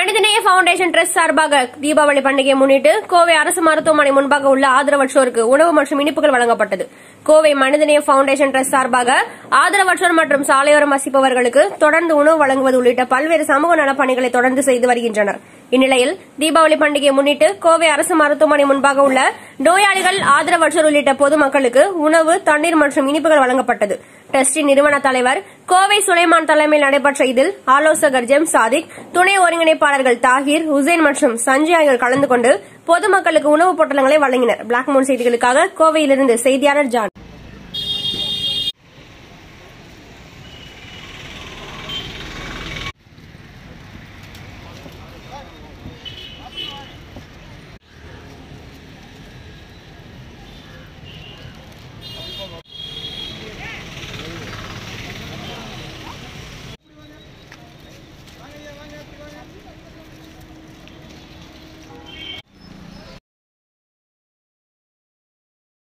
மனிதநேய foundation trust சார்பாக தீபாவளி பண்டிகையை முன்னிட்டு கோவை அரசு மருத்துவமனை முன்பாக உள்ள ஆதரவற்றோருக்கு உணவு மற்றும் இனிப்புகள் வழங்கப்பட்டது கோவை மனிதநேய பவுண்டேஷன் ட்ரஸ்ட் சார்பாக ஆதரவற்றோர் மற்றும் சாலையோரம் வசிப்பவர்களுக்கு தொடர்ந்து உணவு வழங்குவது உள்ளிட்ட பல்வேறு சமூக நலப் பணிகளை தொடர்ந்து செய்து வருகின்றனர் இந்நிலையில் தீபாவளி பண்டிகையை முன்னிட்டு கோவை அரசு மருத்துவமனை முன்பாக உள்ள நோயாளிகள் ஆதரவற்றோர் உள்ளிட்ட பொதுமக்களுக்கு உணவு தண்ணீர் மற்றும் இனிப்புகள் வழங்கப்பட்டது ட்ரஸ்டின் நிறுவன தலைவர் கோவை சுலைமான் தலைமையில் நடைபெற்ற இதில் ஆலோசகர் ஜெம் சாதிக் துணை ஒருங்கிணைப்பாளர்கள் தாஹிர் உசேன் மற்றும் சஞ்சய் ஆகியோர் கலந்து கொண்டு பொதுமக்களுக்கு உணவுப் பொட்டலங்களை வழங்கினர் பிளாக் மூன் செய்திகளுக்காக கோவையிலிருந்து செய்தியாளர் ஜான்